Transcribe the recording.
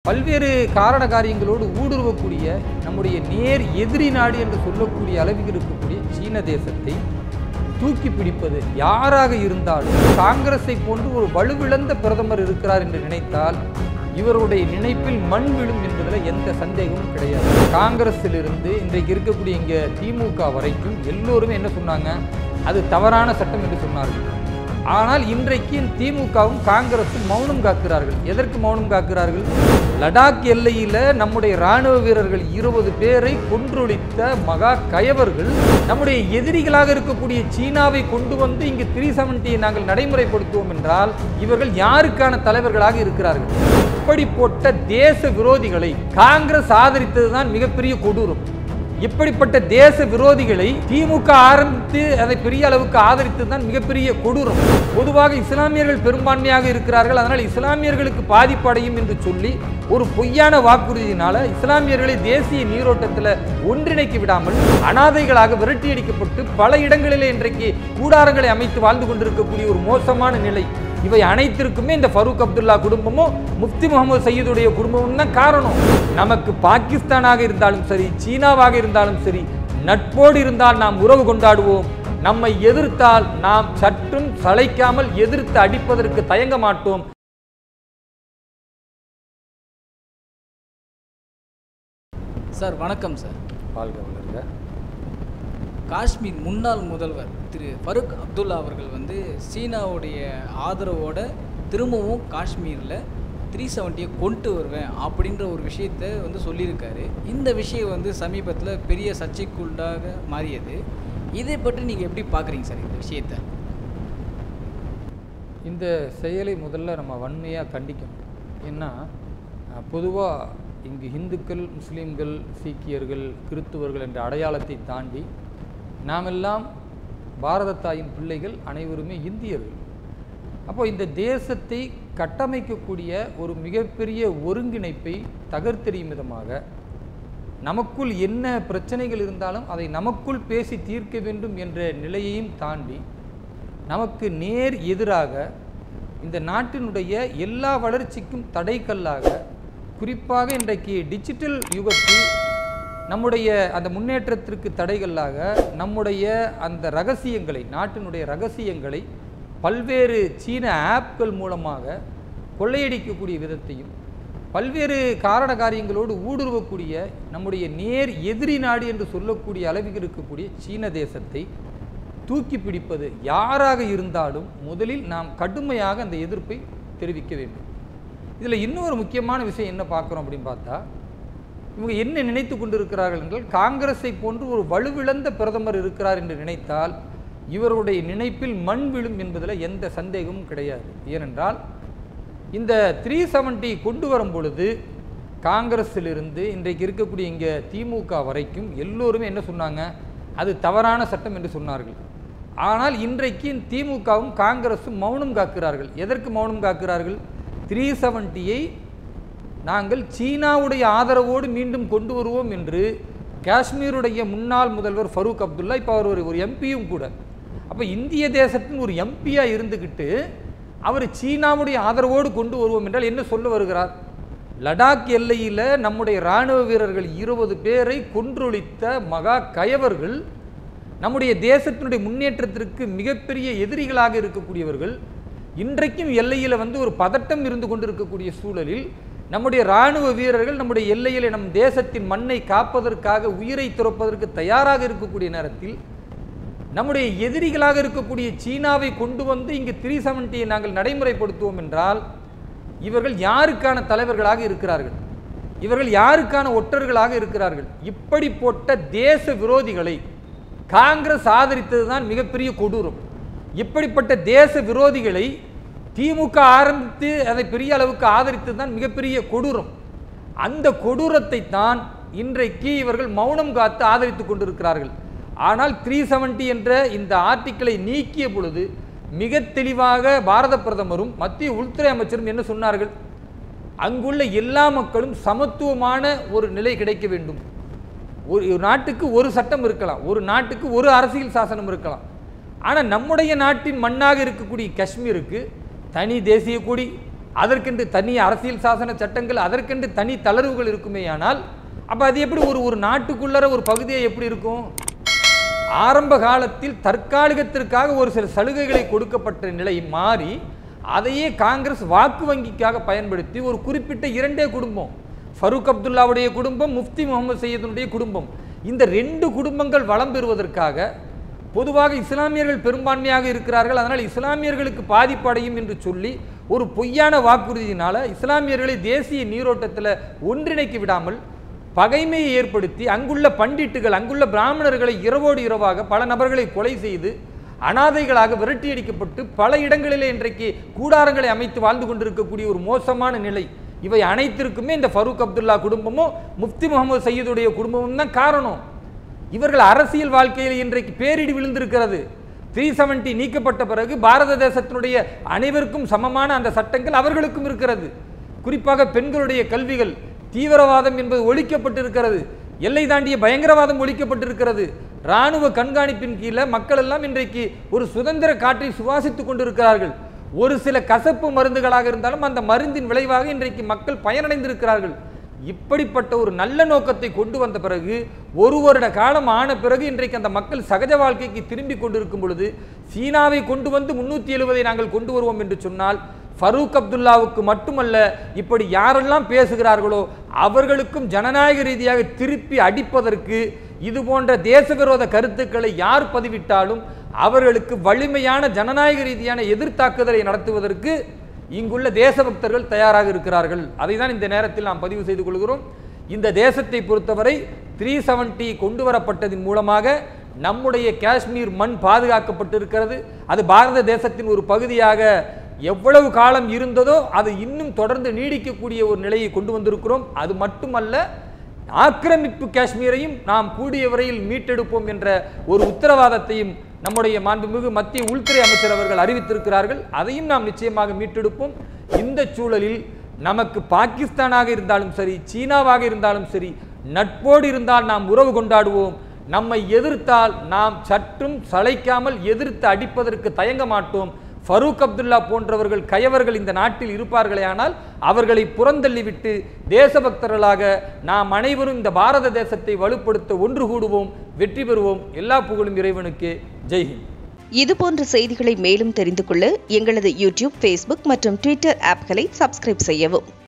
பல்வேறு காரண காரியங்களோடு ஊடுருவக்கூடிய நம்முடைய நேர் எதிரி நாடு என்று சொல்லக்கூடிய அளவுக்கு இருக்கக்கூடிய சீன தேசத்தை தூக்கி பிடிப்பது யாராக இருந்தாலும் காங்கிரஸை போன்று ஒரு வலுவிழந்த பிரதமர் இருக்கிறார் என்று நினைத்தால் இவருடைய நினைப்பில் மண் விழும் என்பதில் எந்த சந்தேகமும் கிடையாது காங்கிரஸிலிருந்து இன்றைக்கு இருக்கக்கூடிய இங்கே திமுக வரைக்கும் எல்லோருமே என்ன சொன்னாங்க அது தவறான சட்டம் என்று சொன்னார்கள் ஆனால் இன்றைக்கு திமுகவும் காங்கிரஸும் மௌனம் காக்கிறார்கள் எதற்கு மௌனம் காக்கிறார்கள் லடாக் எல்லையில் நம்முடைய ராணுவ வீரர்கள் இருபது பேரை கொன்றொழித்த மகா கயவர்கள் நம்முடைய எதிரிகளாக இருக்கக்கூடிய சீனாவை கொண்டு வந்து இங்கு த்ரீ செவன்ட்டியை நாங்கள் நடைமுறைப்படுத்துவோம் என்றால் இவர்கள் யாருக்கான தலைவர்களாக இருக்கிறார்கள் இப்படி போட்ட தேச விரோதிகளை காங்கிரஸ் ஆதரித்ததுதான் மிகப்பெரிய கொடூரம் இப்படிப்பட்ட தேச விரோதிகளை திமுக ஆரம்பித்து அதை பெரிய அளவுக்கு ஆதரித்தது தான் மிகப்பெரிய கொடூரம் பொதுவாக இஸ்லாமியர்கள் பெரும்பான்மையாக இருக்கிறார்கள் அதனால் இஸ்லாமியர்களுக்கு பாதிப்பு அடையும் என்று சொல்லி ஒரு பொய்யான வாக்குறுதியினால இஸ்லாமியர்களை தேசிய நீரோட்டத்தில் ஒன்றிணைக்க விடாமல் அனாதைகளாக விரட்டியடிக்கப்பட்டு பல இடங்களிலே இன்றைக்கு கூடாரங்களை அமைத்து வாழ்ந்து கொண்டிருக்கக்கூடிய ஒரு மோசமான நிலை இவை அனைத்திற்குமே இந்த ஃபரூக் அப்துல்லா குடும்பமும் முஃப்தி முகமது சையீதுடைய குடும்பமும் தான் காரணம் நமக்கு பாகிஸ்தானாக இருந்தாலும் சரி சீனாவாக இருந்தாலும் சரி நட்போடு இருந்தால் நாம் உறவு கொண்டாடுவோம் நம்மை எதிர்த்தால் நாம் சற்றும் சளைக்காமல் எதிர்த்து அடிப்பதற்கு தயங்க மாட்டோம் சார் வணக்கம் சார் வாழ்க வளர்க காஷ்மீர் முன்னாள் முதல்வர் திரு ஃபருக் அப்துல்லா அவர்கள் வந்து சீனாவுடைய ஆதரவோட திரும்பவும் காஷ்மீரில் த்ரீ செவன்ட்டியை கொண்டு வருவேன் அப்படின்ற ஒரு விஷயத்த வந்து சொல்லியிருக்காரு இந்த விஷயம் வந்து சமீபத்தில் பெரிய சர்ச்சைக்குள்ளாக மாறியது இதை பற்றி நீங்கள் எப்படி பார்க்குறீங்க சார் இந்த விஷயத்தை இந்த செயலை முதல்ல நம்ம வன்மையாக கண்டிக்கணும் ஏன்னா பொதுவாக இங்கு இந்துக்கள் முஸ்லீம்கள் சீக்கியர்கள் கிறித்துவர்கள் என்ற அடையாளத்தை தாண்டி நாமெல்லாம் பாரத தாயின் பிள்ளைகள் அனைவருமே இந்தியர்கள் அப்போ இந்த தேசத்தை கட்டமைக்கக்கூடிய ஒரு மிகப்பெரிய ஒருங்கிணைப்பை தகர்த்தெறியும் விதமாக நமக்குள் என்ன பிரச்சனைகள் இருந்தாலும் அதை நமக்குள் பேசி தீர்க்க வேண்டும் என்ற நிலையையும் தாண்டி நமக்கு நேர் எதிராக இந்த நாட்டினுடைய எல்லா வளர்ச்சிக்கும் தடைக்கல்லாக குறிப்பாக இன்றைக்கு டிஜிட்டல் யுகத்தில் நம்முடைய அந்த முன்னேற்றத்திற்கு தடைகளாக நம்முடைய அந்த ரகசியங்களை நாட்டினுடைய ரகசியங்களை பல்வேறு சீன ஆப்கள் மூலமாக கொள்ளையடிக்கக்கூடிய விதத்தையும் பல்வேறு காரண காரியங்களோடு ஊடுருவக்கூடிய நம்முடைய நேர் எதிரி நாடு என்று சொல்லக்கூடிய அளவுக்கு இருக்கக்கூடிய சீன தேசத்தை தூக்கி பிடிப்பது யாராக இருந்தாலும் முதலில் நாம் கடுமையாக அந்த எதிர்ப்பை தெரிவிக்க வேண்டும் இதில் இன்னொரு முக்கியமான விஷயம் என்ன பார்க்குறோம் அப்படின்னு பார்த்தா இவங்க என்ன நினைத்து கொண்டிருக்கிறார்கள் என்றால் காங்கிரஸை போன்று ஒரு வலுவிழந்த பிரதமர் இருக்கிறார் என்று நினைத்தால் இவருடைய நினைப்பில் மண் விழும் என்பதில் எந்த சந்தேகமும் கிடையாது ஏனென்றால் இந்த த்ரீ செவன்ட்டி கொண்டு வரும் பொழுது காங்கிரஸிலிருந்து இன்றைக்கு இருக்கக்கூடிய இங்கே திமுக வரைக்கும் எல்லோருமே என்ன சொன்னாங்க அது தவறான சட்டம் என்று சொன்னார்கள் ஆனால் இன்றைக்கு திமுகவும் காங்கிரஸும் மௌனம் காக்கிறார்கள் எதற்கு மௌனம் காக்கிறார்கள் த்ரீ செவன்ட்டியை நாங்கள் சீனாவுடைய ஆதரவோடு மீண்டும் கொண்டு வருவோம் என்று காஷ்மீருடைய முன்னாள் முதல்வர் ஃபரூக் அப்துல்லா இப்போ அவர் ஒரு ஒரு எம்பியும் கூட அப்போ இந்திய தேசத்தின் ஒரு எம்பியாக இருந்துக்கிட்டு அவர் சீனாவுடைய ஆதரவோடு கொண்டு வருவோம் என்றால் என்ன சொல்ல வருகிறார் லடாக் எல்லையில் நம்முடைய இராணுவ வீரர்கள் இருபது பேரை கொன்றொழித்த மகா கயவர்கள் நம்முடைய தேசத்தினுடைய முன்னேற்றத்திற்கு மிகப்பெரிய எதிரிகளாக இருக்கக்கூடியவர்கள் இன்றைக்கும் எல்லையில் வந்து ஒரு பதட்டம் இருந்து கொண்டிருக்கக்கூடிய சூழலில் நம்முடைய இராணுவ வீரர்கள் நம்முடைய எல்லையில் நம் தேசத்தின் மண்ணை காப்பதற்காக உயிரை துறப்பதற்கு தயாராக இருக்கக்கூடிய நேரத்தில் நம்முடைய எதிரிகளாக இருக்கக்கூடிய சீனாவை கொண்டு வந்து இங்கு த்ரீ செவன்ட்டியை நாங்கள் நடைமுறைப்படுத்துவோம் என்றால் இவர்கள் யாருக்கான தலைவர்களாக இருக்கிறார்கள் இவர்கள் யாருக்கான ஒற்றர்களாக இருக்கிறார்கள் இப்படி போட்ட தேச விரோதிகளை காங்கிரஸ் ஆதரித்தது தான் மிகப்பெரிய கொடூரம் இப்படிப்பட்ட தேச விரோதிகளை திமுக ஆரம்பித்து அதை பெரிய அளவுக்கு ஆதரித்தது தான் மிகப்பெரிய கொடூரம் அந்த கொடூரத்தை தான் இன்றைக்கு இவர்கள் மௌனம் காத்து ஆதரித்துக் கொண்டிருக்கிறார்கள் ஆனால் த்ரீ செவன்ட்டி என்ற இந்த ஆர்டிக்கிளை நீக்கிய பொழுது மிக தெளிவாக பாரத பிரதமரும் மத்திய உள்துறை அமைச்சரும் என்ன சொன்னார்கள் அங்குள்ள எல்லா மக்களும் சமத்துவமான ஒரு நிலை கிடைக்க வேண்டும் ஒரு ஒரு நாட்டுக்கு ஒரு சட்டம் இருக்கலாம் ஒரு நாட்டுக்கு ஒரு அரசியல் சாசனம் இருக்கலாம் ஆனால் நம்முடைய நாட்டின் மண்ணாக இருக்கக்கூடிய காஷ்மீருக்கு தனி தேசிய கொடி அதற்கென்று தனி அரசியல் சாசன சட்டங்கள் அதற்கென்று தனி தளர்வுகள் இருக்குமேயானால் அப்போ அது எப்படி ஒரு ஒரு நாட்டுக்குள்ளற ஒரு பகுதியை எப்படி இருக்கும் ஆரம்ப காலத்தில் தற்காலிகத்திற்காக ஒரு சில சலுகைகளை கொடுக்கப்பட்ட நிலை மாறி அதையே காங்கிரஸ் வாக்கு வங்கிக்காக பயன்படுத்தி ஒரு குறிப்பிட்ட இரண்டே குடும்பம் ஃபரூக் அப்துல்லாவுடைய குடும்பம் முஃப்தி முகமது சையதுடைய குடும்பம் இந்த ரெண்டு குடும்பங்கள் வளம் பெறுவதற்காக பொதுவாக இஸ்லாமியர்கள் பெரும்பான்மையாக இருக்கிறார்கள் அதனால் இஸ்லாமியர்களுக்கு பாதிப்படையும் என்று சொல்லி ஒரு பொய்யான வாக்குறுதியினால இஸ்லாமியர்களை தேசிய நீரோட்டத்தில் ஒன்றிணைக்க விடாமல் பகைமையை ஏற்படுத்தி அங்குள்ள பண்டிட்டுகள் அங்குள்ள பிராமணர்களை இரவோடு இரவாக பல நபர்களை கொலை செய்து அனாதைகளாக விரட்டியடிக்கப்பட்டு பல இடங்களிலே இன்றைக்கு கூடாரங்களை அமைத்து வாழ்ந்து கொண்டிருக்கக்கூடிய ஒரு மோசமான நிலை இவை அனைத்திற்குமே இந்த ஃபரூக் அப்துல்லா குடும்பமும் முஃப்தி முகமது சையதுடைய குடும்பமும் தான் காரணம் இவர்கள் அரசியல் வாழ்க்கையில் இன்றைக்கு பேரிடி விழுந்திருக்கிறது த்ரீ செவன்டி நீக்கப்பட்ட பிறகு பாரத தேசத்தினுடைய அனைவருக்கும் சமமான அந்த சட்டங்கள் அவர்களுக்கும் இருக்கிறது குறிப்பாக பெண்களுடைய கல்விகள் தீவிரவாதம் என்பது ஒழிக்கப்பட்டிருக்கிறது எல்லை தாண்டிய பயங்கரவாதம் ஒழிக்கப்பட்டிருக்கிறது இராணுவ கண்காணிப்பின் கீழே மக்கள் எல்லாம் இன்றைக்கு ஒரு சுதந்திர காற்றை சுவாசித்துக் கொண்டிருக்கிறார்கள் ஒரு சில கசப்பு மருந்துகளாக இருந்தாலும் அந்த மருந்தின் விளைவாக இன்றைக்கு மக்கள் பயனடைந்திருக்கிறார்கள் இப்படிப்பட்ட ஒரு நல்ல நோக்கத்தை கொண்டு வந்த பிறகு ஒரு வருட காலம் ஆன பிறகு இன்றைக்கு அந்த மக்கள் சகஜ வாழ்க்கைக்கு திரும்பி கொண்டிருக்கும் பொழுது சீனாவை கொண்டு வந்து முன்னூற்றி எழுபதை நாங்கள் கொண்டு வருவோம் என்று சொன்னால் ஃபரூக் அப்துல்லாவுக்கு மட்டுமல்ல இப்படி யாரெல்லாம் பேசுகிறார்களோ அவர்களுக்கும் ஜனநாயக ரீதியாக திருப்பி அடிப்பதற்கு இது போன்ற தேச விரோத கருத்துக்களை யார் பதிவிட்டாலும் அவர்களுக்கு வலிமையான ஜனநாயக ரீதியான எதிர்த்தாக்குதலை நடத்துவதற்கு இங்குள்ள தேசபக்தர்கள் தயாராக இருக்கிறார்கள் அதை தான் இந்த நேரத்தில் நாம் பதிவு செய்து கொள்கிறோம் இந்த தேசத்தை பொறுத்தவரை த்ரீ செவன்டி கொண்டு வரப்பட்டதன் மூலமாக நம்முடைய காஷ்மீர் மண் பாதுகாக்கப்பட்டிருக்கிறது அது பாரத தேசத்தின் ஒரு பகுதியாக எவ்வளவு காலம் இருந்ததோ அது இன்னும் தொடர்ந்து நீடிக்கக்கூடிய ஒரு நிலையை கொண்டு வந்திருக்கிறோம் அது மட்டுமல்ல ஆக்கிரமிப்பு காஷ்மீரையும் நாம் கூடிய வரையில் மீட்டெடுப்போம் என்ற ஒரு உத்தரவாதத்தையும் நம்முடைய மாண்புமிகு மத்திய உள்துறை அமைச்சர் அவர்கள் அறிவித்திருக்கிறார்கள் அதையும் நாம் நிச்சயமாக மீட்டெடுப்போம் இந்த சூழலில் நமக்கு பாகிஸ்தானாக இருந்தாலும் சரி சீனாவாக இருந்தாலும் சரி நட்போடு இருந்தால் நாம் உறவு கொண்டாடுவோம் நம்மை எதிர்த்தால் நாம் சற்றும் சளைக்காமல் எதிர்த்து அடிப்பதற்கு தயங்க மாட்டோம் ஃபரூக் அப்துல்லா போன்றவர்கள் கயவர்கள் இந்த நாட்டில் இருப்பார்களே ஆனால் அவர்களை புறந்தள்ளிவிட்டு தேசபக்தர்களாக நாம் அனைவரும் இந்த பாரத தேசத்தை வலுப்படுத்த ஒன்று கூடுவோம் வெற்றி பெறுவோம் எல்லா புகழும் இறைவனுக்கே ஜெய்ஹிந்த் இதுபோன்ற செய்திகளை மேலும் தெரிந்து கொள்ள எங்களது யூடியூப் ஃபேஸ்புக் மற்றும் ட்விட்டர் ஆப்களை சப்ஸ்கிரைப் செய்யவும்